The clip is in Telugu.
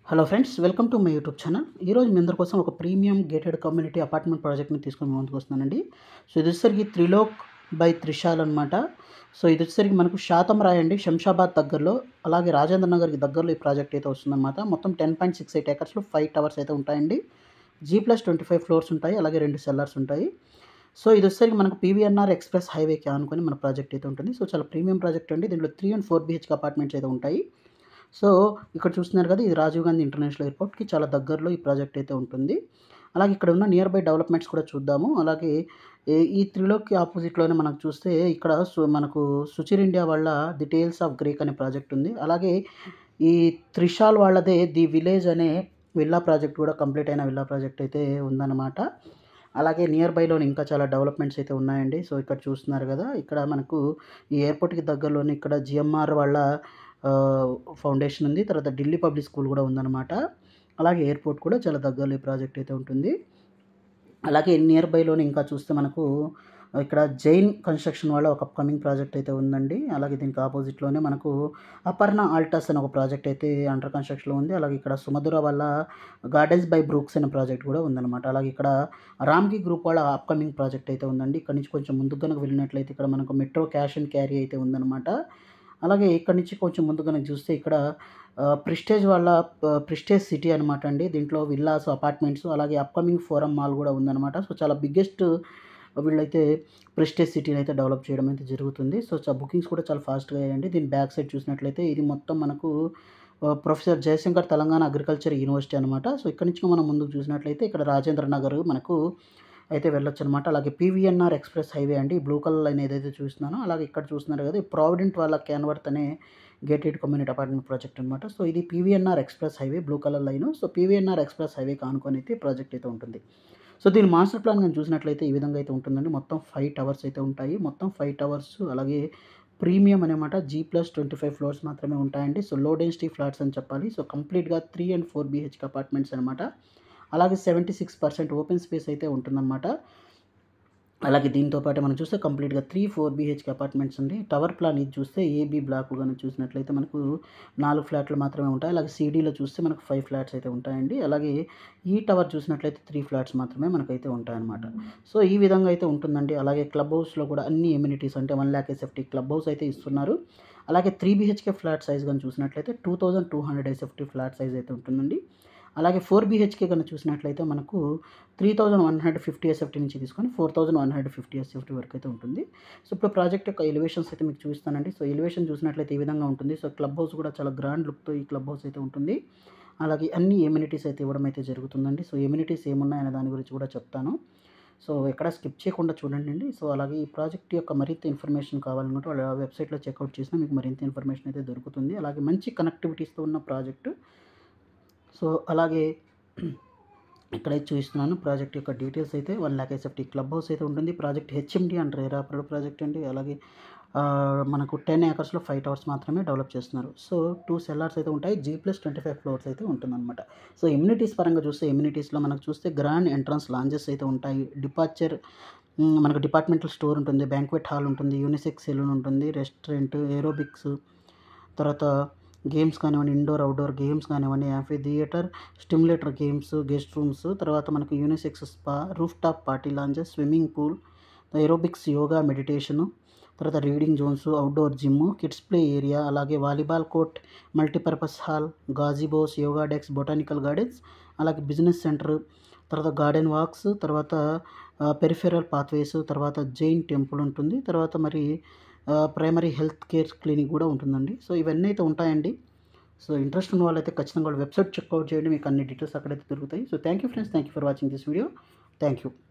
hello friends welcome to my YouTube channel ఈరోజు మీ అందరి కోసం ఒక ప్రీమియం గేటెడ్ కమ్యూనిటీ అపార్ట్మెంట్ ప్రాజెక్ట్ని తీసుకొని ముందుకు వస్తున్నానండి సో ఇది వచ్చేసరికి త్రిలోక్ బై త్రిశాల్ అనమాట సో ఇది వచ్చేసరికి మనకు శాతం రాయండి శంషాబాద్ దగ్గరలో అలాగే రాజేంద్ర నగర్కి దగ్గరలో ఈ ప్రాజెక్ట్ అయితే వస్తుందన్నమాట మొత్తం టెన్ పాయింట్ సిక్స్ ఎయిట్ ఏకర్స్లో ఫైవ్ టవర్స్ అయితే ఉంటాయండి G plus twenty five floors ఉంటాయి అలాగే రెండు సెల్లర్స్ ఉంటాయి సో ఇది వచ్చేసరికి మనకు పీవీఎన్ఆర్ ఎక్స్ప్రెస్ హైవేకి ఆనుకొని మన ప్రాజెక్ట్ అయితే ఉంటుంది సో చాలా ప్రీమియం ప్రాజెక్ట్ అండి దీంట్లో three and four BHK apartments అయితే ఉంటాయి సో ఇక్కడ చూస్తున్నారు కదా ఇది రాజీవ్ గాంధీ ఇంటర్నేషనల్ ఎయిర్పోర్ట్కి చాలా దగ్గరలో ఈ ప్రాజెక్ట్ అయితే ఉంటుంది అలాగే ఇక్కడ ఉన్న నియర్ బై డెవలప్మెంట్స్ కూడా చూద్దాము అలాగే ఏ- ఈ త్రిలోకి ఆపోజిట్లోనే మనకు చూస్తే ఇక్కడ సు- మనకు సుచిర్ ఇండియా వాళ్ళ ది టేల్స్ ఆఫ్ గ్రేక్ అనే ప్రాజెక్ట్ ఉంది అలాగే ఈ త్రిషాల్ వాళ్ళదే ది విలేజ్ అనే విల్లా ప్రాజెక్ట్ కూడా కంప్లీట్ అయిన విల్లా ప్రాజెక్ట్ అయితే ఉందన్నమాట అలాగే నియర్ బైలోని ఇంకా చాలా డెవలప్మెంట్స్ అయితే ఉన్నాయండి సో ఇక్కడ చూస్తున్నారు కదా ఇక్కడ మనకు ఈ ఎయిర్పోర్ట్కి దగ్గరలోనే ఇక్కడ జిఎంఆర్ వాళ్ళ ఆ, ఫౌండేషన్ ఉంది తర్వాత ఢిల్లీ పబ్లిక్ స్కూల్ కూడా ఉందన్నమాట అలాగే ఎయిర్పోర్ట్ కూడా చాలా దగ్గరలో ఈ ప్రాజెక్ట్ అయితే ఉంటుంది అలాగే నియర్ బైలోనే ఇంకా చూస్తే మనకు ఇక్కడ జైన్ కన్స్ట్రక్షన్ వాళ్ళ ఒక అప్కమింగ్ ప్రాజెక్ట్ అయితే ఉందండి అలాగే దీనికి ఆపోజిట్లోనే మనకు అపర్ణ ఆల్టాస్ అనే ఒక ప్రాజెక్ట్ అయితే అండర్ కన్స్ట్రక్షన్లో ఉంది అలాగే ఇక్కడ సుమధుర వాళ్ళ గార్డెన్స్ బై బ్రూక్స్ అనే ప్రాజెక్ట్ కూడా ఉందన్నమాట అలాగే ఇక్కడ రామ్కి గ్రూప్ వాళ్ళ అప్కమింగ్ ప్రాజెక్ట్ అయితే ఉందండి ఇక్కడ నుంచి కొంచెం ముందుకు కనుక వెళ్ళినట్లయితే ఇక్కడ మనకు మెట్రో క్యాష్ అండ్ క్యారీ అయితే ఉందన్నమాట అలాగే ఇక్కడ నుంచి కొంచెం ముందు కనుక చూస్తే ఇక్కడ ప్రిస్టేజ్ వాళ్ళ ప్రిస్టేజ్ సిటీ అనమాట అండి దీంట్లో విల్లాస్ అపార్ట్మెంట్స్ అలాగే అప్కమింగ్ ఫోరం మాల్ కూడా ఉందన్నమాట సో చాలా బిగ్గెస్ట్ వీళ్ళైతే ప్రెస్టేజ్ సిటీని అయితే డెవలప్ చేయడం అయితే జరుగుతుంది సో చా బుకింగ్స్ కూడా చాలా ఫాస్ట్గా అయ్యాయండి దీని బ్యాక్ సైడ్ చూసినట్లయితే ఇది మొత్తం మనకు ఆ, professor Jayashankar Telangana agriculture university అనమాట సో ఇక్కడ నుంచి మనం ముందుకు చూసినట్లయితే ఇక్కడ రాజేంద్ర నగర్ మనకు అయితే వెళ్ళొచ్చు అనమాట అలాగే పీవీఎన్ఆర్ ఎక్స్ప్రెస్ హైవే అండి బ్లూ కలర్ లైన్ ఏదైతే చూస్తున్నానో అలాగే ఇక్కడ చూస్తున్నారు కదా ఈ ప్రావిడెంట్ వాళ్ళ క్యాన్వర్త్ అనే గేటెడ్ కమ్యూనిటీ అపార్ట్మెంట్ ప్రాజెక్ట్ అనమాట సో ఇది PVNR express highway blue colour line so PVNR express highway కానుకొని అయితే ప్రాజెక్ట్ అయితే ఉంటుంది సో దీని మాస్టర్ ప్లాన్ కానీ చూసినట్లయితే ఈ విధంగా అయితే ఉంటుందండి మొత్తం ఫైవ్ టవర్స్ అయితే ఉంటాయి మొత్తం ఫైవ్ టవర్స్ అలాగే ప్రీమియం అనమాట G plus twenty five floors మాత్రమే ఉంటాయండి సో లో డెన్సిటీ ఫ్లాట్స్ అని చెప్పాలి సో కంప్లీట్గా three and four BHK apartments అనమాట అలాగే seventy six percent open space అయితే ఉంటుందన్నమాట అలాగే దీంతో పాటు మనం చూస్తే కంప్లీట్గా త్రీ ఫోర్ బీహెచ్కే అపార్ట్మెంట్స్ ఉంది టవర్ ప్లాన్ ఇది చూస్తే ఏబీ బ్లాక్ కానీ చూసినట్లయితే మనకు నాలుగు ఫ్లాట్లు మాత్రమే ఉంటాయి అలాగే సీడీలో చూస్తే మనకు ఫైవ్ ఫ్లాట్స్ అయితే ఉంటాయండి అలాగే ఈ టవర్ చూసినట్లయితే త్రీ ఫ్లాట్స్ మాత్రమే మనకైతే ఉంటాయన్నమాట సో ఈ విధంగా అయితే ఉంటుందండి అలాగే క్లబ్ హౌస్లో కూడా అన్ని ఎమ్యూనిటీస్ అంటే one lakh SFT club house అయితే ఇస్తున్నారు అలాగే త్రీ బీహెచ్కే ఫ్లాట్ సైజ్ కానీ చూసినట్లయితే two thousand two hundred SFT flat size అయితే ఉంటుందండి అలాగే ఫోర్ బీహెచ్కే కనుక చూసినట్లయితే మనకు three thousand one hundred fifty SFT నుంచి తీసుకొని four thousand one hundred fifty SFT వరకు అయితే ఉంటుంది సో ఇప్పుడు ప్రాజెక్ట్ యొక్క ఎలివేషన్స్ అయితే మీకు చూపిస్తానండి సో ఎలివేషన్ చూసినట్లయితే ఈ విధంగా ఉంటుంది సో క్లబ్ హౌస్ కూడా చాలా గ్రాండ్ లుక్తో ఈ క్లబ్ హౌస్ అయితే ఉంటుంది అలాగే అన్ని ఎమ్యూనిటీస్ అయితే ఇవ్వడం అయితే జరుగుతుందండి సో ఎమ్యూనిటీస్ ఏమున్నాయనే దాని గురించి కూడా చెప్తాను సో ఎక్కడ స్కిప్ చేయకుండా చూడండి అండి సో అలాగే ఈ ప్రాజెక్ట్ యొక్క మరింత ఇన్ఫర్మేషన్ కావాలనుకుంటే వాళ్ళ వెబ్సైట్లో చెక్అవుట్ చేసినా మీకు మరింత ఇన్ఫర్మేషన్ అయితే దొరుకుతుంది అలాగే మంచి కనెక్టివిటీస్తో ఉన్న ప్రాజెక్టు సో అలాగే ఇక్కడైతే చూపిస్తున్నాను ప్రాజెక్ట్ యొక్క డీటెయిల్స్ అయితే one lakh SFT club house అయితే ఉంటుంది ప్రాజెక్ట్ హెచ్ఎండి అండ్ రేరాపర్ ప్రాజెక్ట్ అండి అలాగే ఆ, మనకు టెన్ ఏకర్స్లో ఫైవ్ టవర్స్ మాత్రమే డెవలప్ చేస్తున్నారు సో టూ సెల్లార్స్ అయితే ఉంటాయి G plus twenty five floors అయితే ఉంటుందన్నమాట సో ఇమ్యూనిటీస్ పరంగా చూస్తే ఇమ్యూనిటీస్లో మనకు చూస్తే గ్రాండ్ ఎంట్రన్స్ లాంజెస్ అయితే ఉంటాయి డిపార్చర్ మ్, మనకు డిపార్ట్మెంటల్ స్టోర్ ఉంటుంది బ్యాంక్వెట్ హాల్ ఉంటుంది యూనిసెక్స్ సెలూన్ ఉంటుంది రెస్టారెంట్ ఏరోబిక్స్ తర్వాత గేమ్స్ కానివ్వండి ఇండోర్ అవుట్డోర్ గేమ్స్ కానివ్వండి amphitheatre stimulator games guest rooms తర్వాత మనకు unisex spa roof top party lounges swimming pool aerobics yoga meditation తర్వాత reading zones outdoor gym kids play area అలాగే volleyball court multipurpose hall gazebos yoga decks botanical gardens అలాగే బిజినెస్ సెంటర్ తర్వాత గార్డెన్ వాక్స్ తర్వాత పెరిఫెరల్ పాత్వేస్ తర్వాత జైన్ టెంపుల్ ఉంటుంది తర్వాత మరి ప్రైమరీ హెల్త్ కేర్ క్లినిక్ కూడా ఉంటుందండి సో ఇవన్నీ అయితే ఉంటాయండి సో ఇంట్రెస్ట్ ఉన్న వాళ్ళైతే ఖచ్చితంగా వాళ్ళ వెబ్సైట్ చెక్అవుట్ చేయండి మీకు అన్ని డీటెయిల్స్ అక్కడైతే దొరుకుతాయి so thank you friends thank you for watching this video thank you